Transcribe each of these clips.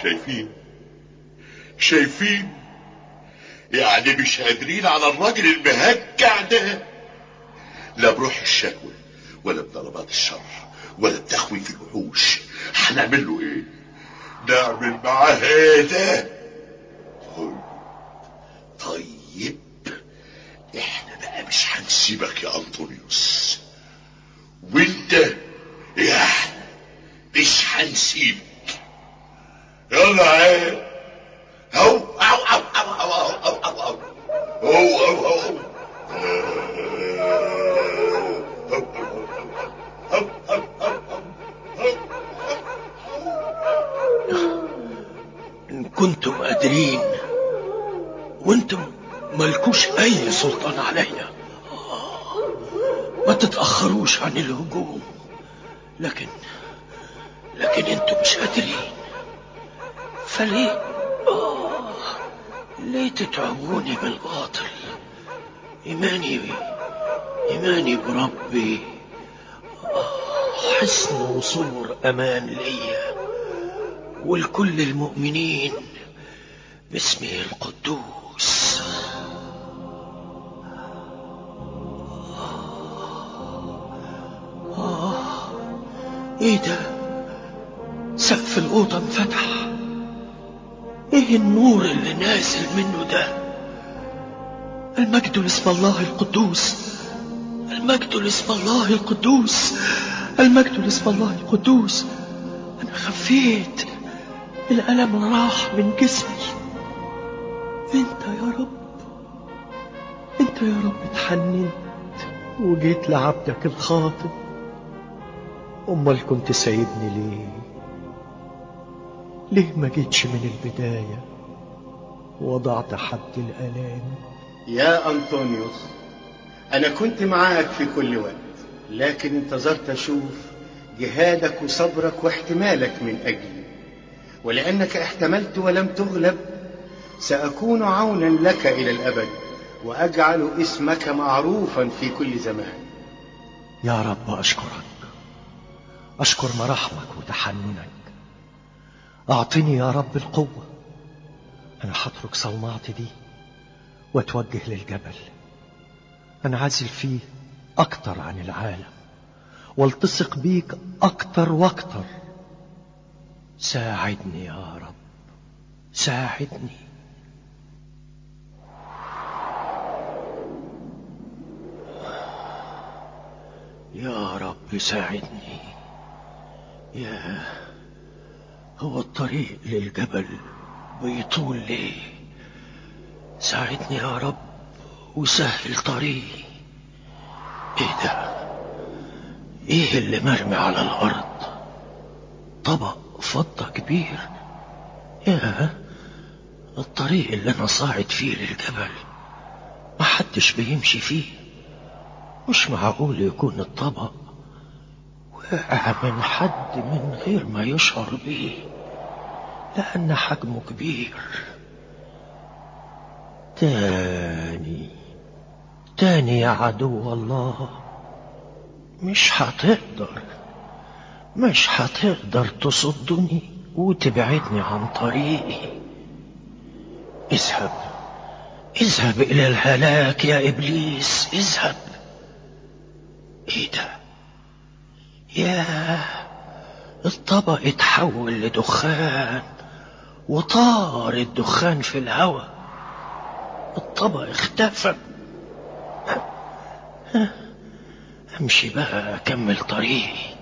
شايفين شايفين يعني مش قادرين على الراجل المهجع ده لا بروح الشكوى ولا بضربات الشر ولا بتخويف الوحوش هنعمل له ايه نعمل معاه ايه ده طيب طيب احنا بقى مش هنسيبك يا انطونيوس وانت يا مش هنسيبك يلا عيب هو او او او او او او او او او او او إن كنتم قادرين وانتم ملكوش أي سلطان عليا ما تتأخروش عن الهجوم لكن لكن انتم مش قادرين فليه آه ليه تتعبوني بالباطل إيماني إيماني بربي آه، حسن وصور أمان ليا ولكل المؤمنين باسمه القدوس آه ايه ده سقف الأوضة انفتح ايه النور اللي نازل منه ده المجد لاسم الله القدوس المجد لاسم الله القدوس المجد لاسم الله القدوس انا خفيت الألم راح من جسمي انت يا رب انت يا رب اتحننت وجيت لعبدك الخاطئ امال كنت سايبني ليه ليه ما جيتش من البداية وضعت حد الآلام يا أنطونيوس أنا كنت معاك في كل وقت لكن انتظرت أشوف جهادك وصبرك واحتمالك من أجلي ولأنك احتملت ولم تغلب سأكون عونا لك إلى الأبد وأجعل اسمك معروفا في كل زمان يا رب أشكرك أشكر مراحمك وتحننك أعطني يا رب القوة أنا هترك صومعتي دي وأتوجه للجبل أنعزل فيه أكتر عن العالم والتصق بيك أكتر وأكتر ساعدني يا رب ساعدني يا رب ساعدني يا هو الطريق للجبل بيطول ليه ساعدني يا رب وسهل طريقي ايه ده ايه اللي مرمي على الارض طبق فضة كبير يا الطريق اللي انا صاعد فيه للجبل محدش بيمشي فيه مش معقول يكون الطبق وقع من حد من غير ما يشعر بيه لأن حجمه كبير تاني تاني يا عدو الله مش هتقدر مش هتقدر تصدني وتبعدني عن طريقي اذهب اذهب إلى الهلاك يا إبليس اذهب ايه ده ياه الطبق اتحول لدخان وطار الدخان في الهواء الطبق اختفى امشي بقى اكمل طريقي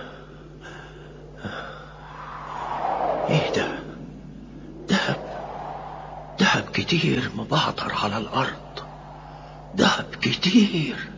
ايه ده دهب دهب كتير مبعتر على الارض دهب كتير